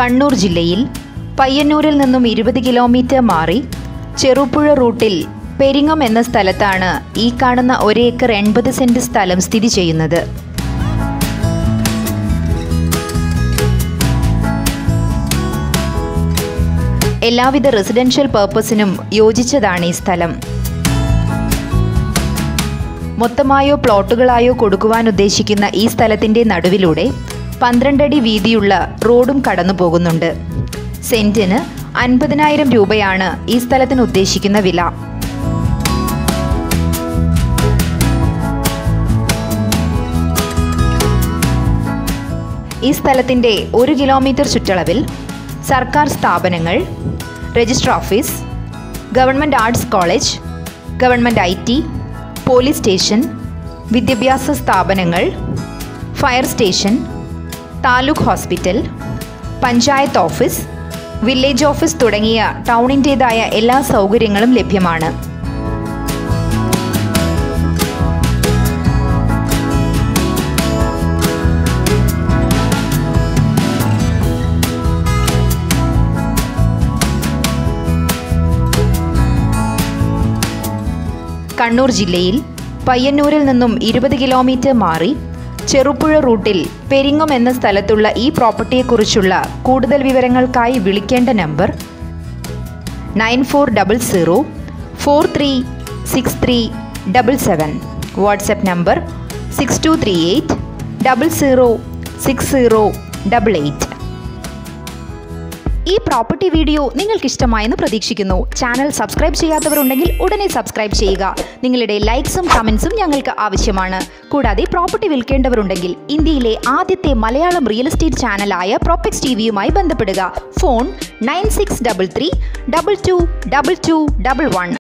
കണ്ണൂർ ജില്ലയിൽ പയ്യന്നൂരിൽ നിന്നും ഇരുപത് കിലോമീറ്റർ മാറി ചെറുപുഴ റൂട്ടിൽ പെരിങ്ങം എന്ന സ്ഥലത്താണ് ഈ കാണുന്ന ഒരേക്കർ എൺപത് സെന്റ് സ്ഥലം സ്ഥിതി ചെയ്യുന്നത് എല്ലാവിധ റെസിഡൻഷ്യൽ പർപ്പസിനും യോജിച്ചതാണ് ഈ സ്ഥലം മൊത്തമായോ പ്ലോട്ടുകളായോ കൊടുക്കുവാൻ ഉദ്ദേശിക്കുന്ന ഈ സ്ഥലത്തിന്റെ നടുവിലൂടെ പന്ത്രണ്ടടി വീതിയുള്ള റോഡും കടന്നു പോകുന്നുണ്ട് സെന്റിന് അൻപതിനായിരം രൂപയാണ് ഈ സ്ഥലത്തിന് ഉദ്ദേശിക്കുന്ന വില ഈ സ്ഥലത്തിന്റെ ഒരു കിലോമീറ്റർ ചുറ്റളവിൽ സർക്കാർ സ്ഥാപനങ്ങൾ register office government arts college government I T police station വിദ്യാഭ്യാസ സ്ഥാപനങ്ങൾ fire station taluk hospital panchayat office village office തുടങ്ങിയ ടൗണിൻ്റേതായ എല്ലാ സൗകര്യങ്ങളും ലഭ്യമാണ് കണ്ണൂർ ജില്ലയിൽ പയ്യന്നൂരിൽ നിന്നും ഇരുപത് കിലോമീറ്റർ മാറി ചെറുപുഴ റൂട്ടിൽ പെരിങ്ങം എന്ന സ്ഥലത്തുള്ള ഈ പ്രോപ്പർട്ടിയെക്കുറിച്ചുള്ള കൂടുതൽ വിവരങ്ങൾക്കായി വിളിക്കേണ്ട number nine four double zero four three six three double seven WhatsApp number six two three eight double zero six zero double eight ഈ പ്രോപ്പർട്ടി വീഡിയോ നിങ്ങൾക്ക് ഇഷ്ടമായെന്ന് പ്രതീക്ഷിക്കുന്നു ചാനൽ സബ്സ്ക്രൈബ് ചെയ്യാത്തവരുണ്ടെങ്കിൽ ഉടനെ സബ്സ്ക്രൈബ് ചെയ്യുക നിങ്ങളുടെ ലൈക്സും കമൻസും ഞങ്ങൾക്ക് ആവശ്യമാണ് കൂടാതെ പ്രോപ്പർട്ടി വിൽക്കേണ്ടവരുണ്ടെങ്കിൽ ഇന്ത്യയിലെ ആദ്യത്തെ മലയാളം റിയൽ എസ്റ്റേറ്റ് ചാനലായ പ്രോപ്പക്സ് ടി വിയുമായി ബന്ധപ്പെടുക phone nine six double three double two double two double one